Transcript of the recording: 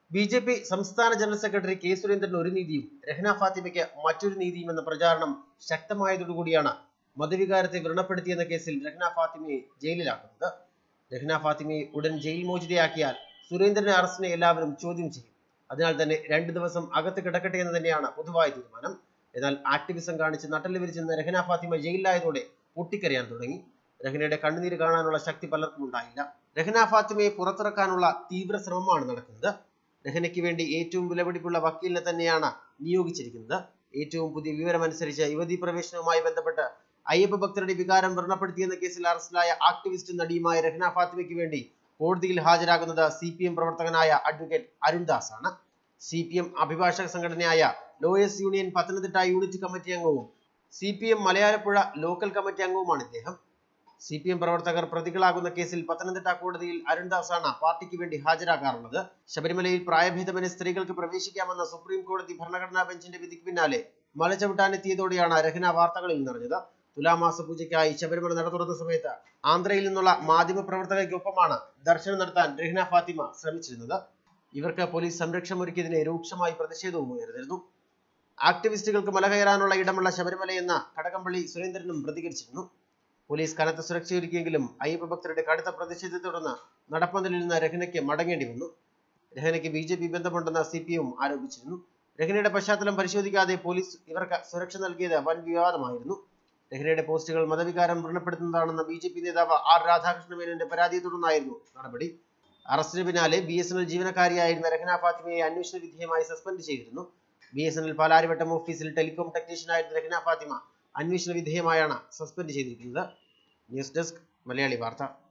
B J P സംസ്ഥാന general secretary K Surendran ഒരു നീതിയും രഹ്ന ഫാത്തിമയ്ക്ക് മറ്റൊരു നീതിയും എന്ന പ്രചാരണം ശക്തമായതോടുകൂടിയാണ് മതവികാരത്തെ വ്രണപ്പെടുത്തിയെന്ന കേസിൽ രഹ്ന ഫാത്തിമയെ ജയിലിലാക്കുന്നത് രഹ്ന ഫാത്തിമയെ ഉടൻ ജയിൽ മോചിതയാക്കിയാൽ സുരേന്ദ്രന്റെ അറസ്റ്റിനെ എല്ലാവരും ചോദ്യം ചെയ്യും അതിനാൽ തന്നെ രണ്ടു ദിവസം അകത്ത് കിടക്കട്ടെ എന്ന് തന്നെയാണ് പൊതുവായ തീരുമാനം എന്നാൽ ആക്ടിവിസം കാണിച്ച് നട്ടല് വിരിച്ചെന്ന രഹ്ന ഫാത്തിമ ജയിലിലായതോടെ പൊട്ടിക്കരയാൻ തുടങ്ങി രഹ്നയുടെ കണ്ണുനീര് കാണാനുള്ള ശക്തി പലർക്കും ഉണ്ടായില്ല രഹ്ന ഫാത്തിമയെ പുറത്തിറക്കാനുള്ള തീവ്ര ശ്രമമാണ് നടക്കുന്നത് രഹ്നയ്ക്ക് വേണ്ടി ഏറ്റവും വിലപിടിപ്പുള്ള വക്കീലിനെ തന്നെയാണ് നിയോഗിച്ചിരിക്കുന്നത് ഏറ്റവും പുതിയ വിവരമനുസരിച്ച് യുവതീ പ്രവേശനവുമായി ബന്ധപ്പെട്ട് അയ്യപ്പ ഭക്തരുടെ വികാരം വ്രണപ്പെടുത്തിയെന്ന കേസിൽ അറസ്റ്റിലായ ആക്ടിവിസ്റ്റ് നടിയുമായ രഹ്ന ഫാത്തിമയ്ക്ക് വേണ്ടി കോടതിയിൽ ഹാജരാകുന്നത് സി പി എം പ്രവർത്തകനായ അഡ്വക്കേറ്റ് അരുൺദാസ് ആണ് സി പി എം അഭിഭാഷക സംഘടനയായ lawyers union Pathanamthitta unit committee അംഗവും C P M Malayalappuzha local committee അംഗവുമാണ് ഇദ്ദേഹം സി പി എം പ്രവർത്തകർ പ്രതികളാകുന്ന കേസിൽ പത്തനംതിട്ട കോടതിയിൽ അരുൺദാസാണ് പാർട്ടിക്ക് വേണ്ടി ഹാജരാകാറുള്ളത് ശബരിമലയിൽ പ്രായഭേദമന്യേ സ്ത്രീകൾക്ക് പ്രവേശിക്കാമെന്ന സുപ്രീം കോടതി ഭരണഘടനാ ബെഞ്ചിന്റെ വിധിക്ക് പിന്നാലെ മല ചവിട്ടാനെത്തിയതോടെയാണ് രഹ്ന വാർത്തകളിൽ നിറഞ്ഞത് തുലാമാസ പൂജയ്ക്കായി ശബരിമല നട തുറന്ന സമയത്ത് ആന്ധ്രയിൽ നിന്നുള്ള മാധ്യമ പ്രവർത്തകയ്ക്കൊപ്പമാണ് ദർശനം നടത്താൻ രഹ്ന ഫാത്തിമ ശ്രമിച്ചിരുന്നത് ഇവർക്ക് പോലീസ് സംരക്ഷണമൊരുക്കിയതിനെ രൂക്ഷമായി പ്രതിഷേധവും ഉയർന്നിരുന്നു ആക്ടിവിസ്റ്റുകൾക്ക് മല കയറാനുള്ള ഇടമുള്ള ശബരിമലയെന്ന കടകംപള്ളി സുരേന്ദ്രനും പ്രതികരിച്ചിരുന്നു പോലീസ് കനത്ത സുരക്ഷയൊരുക്കിയെങ്കിലും അയ്യപ്പ ഭക്തരുടെ കടുത്ത പ്രതിഷേധത്തെ തുടർന്ന് നടപ്പന്തലിൽ നിന്ന് രഹ്നയ്ക്ക് മടങ്ങേണ്ടി വന്നു രഹ്നയ്ക്ക് ബി ജെ പി ബന്ധമുണ്ടെന്ന് സി പി എം ആരോപിച്ചിരുന്നു രഹ്നയുടെ പശ്ചാത്തലം പരിശോധിക്കാതെ പോലീസ് ഇവർക്ക് സുരക്ഷ നൽകിയത് വൻ വിവാദമായിരുന്നു രഹ്നയുടെ പോസ്റ്റുകൾ മതവികാരം വ്രണപ്പെടുത്തുന്നതാണെന്ന ബി ജെ പി നേതാവ് ആർ രാധാകൃഷ്ണ മേനോന്റെ പരാതിയെ തുടർന്നായിരുന്നു നടപടി അറസ്റ്റിന് പിന്നാലെ ബി എസ് എൻ എൽ ജീവനക്കാരിയായിരുന്ന രഹ്ന ഫാത്തിമയെ അന്വേഷണ വിധേയമായി സസ്പെൻഡ് ചെയ്തിരുന്നു B S N L Palarivattom ഓഫീസിൽ ടെലികോം ടെക്നീഷ്യനായിരുന്ന രഹ്ന ഫാത്തിമ അന്വേഷണ വിധേയമായാണ് സസ്പെൻഡ് ചെയ്തിരിക്കുന്നത് ന്യൂസ് ഡെസ്ക് മലയാളി വാർത്ത